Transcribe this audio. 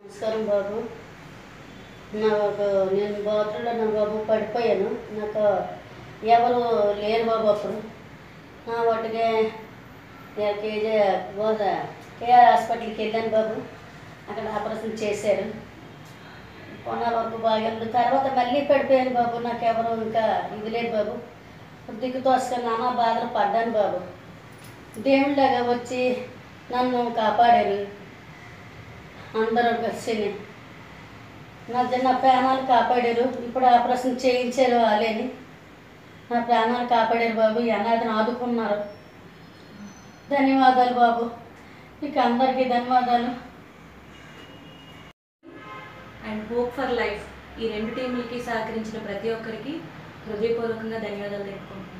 నమస్కారం బాబు నాకు నేను బాత్రూంలో నా బాబు పడిపోయాను నాకు ఎవరు లేరు బాబు అప్పుడు నా వాటికి కేజీ గోద కేఆర్ హాస్పిటల్కి వెళ్ళాను బాబు అక్కడ ఆపరేషన్ చేశారు కొన్న వరకు బాగా ఉంది తర్వాత మళ్ళీ పడిపోయాను బాబు నాకు ఎవరు ఇంకా ఇది లేదు బాబు దిక్కు తోసుకొని నానా బాధలు పడ్డాను బాబు దేవుళ్ళగా వచ్చి నన్ను కాపాడారు అందరూ కలిసి నా నా ప్రాణాలు కాపాడారు ఇప్పుడు ఆపరేషన్ చేయించారు వాళ్ళని నా ప్రాణాలు కాపాడారు బాబు ఈ అనాథను ఆదుకున్నారు ధన్యవాదాలు బాబు మీకు అందరికీ ధన్యవాదాలు అండ్ హోప్ ఫర్ లైఫ్ ఈ రెండు టీంలకి సహకరించిన ప్రతి ఒక్కరికి హృదయపూర్వకంగా ధన్యవాదాలు తెలుపుకుంటున్నాను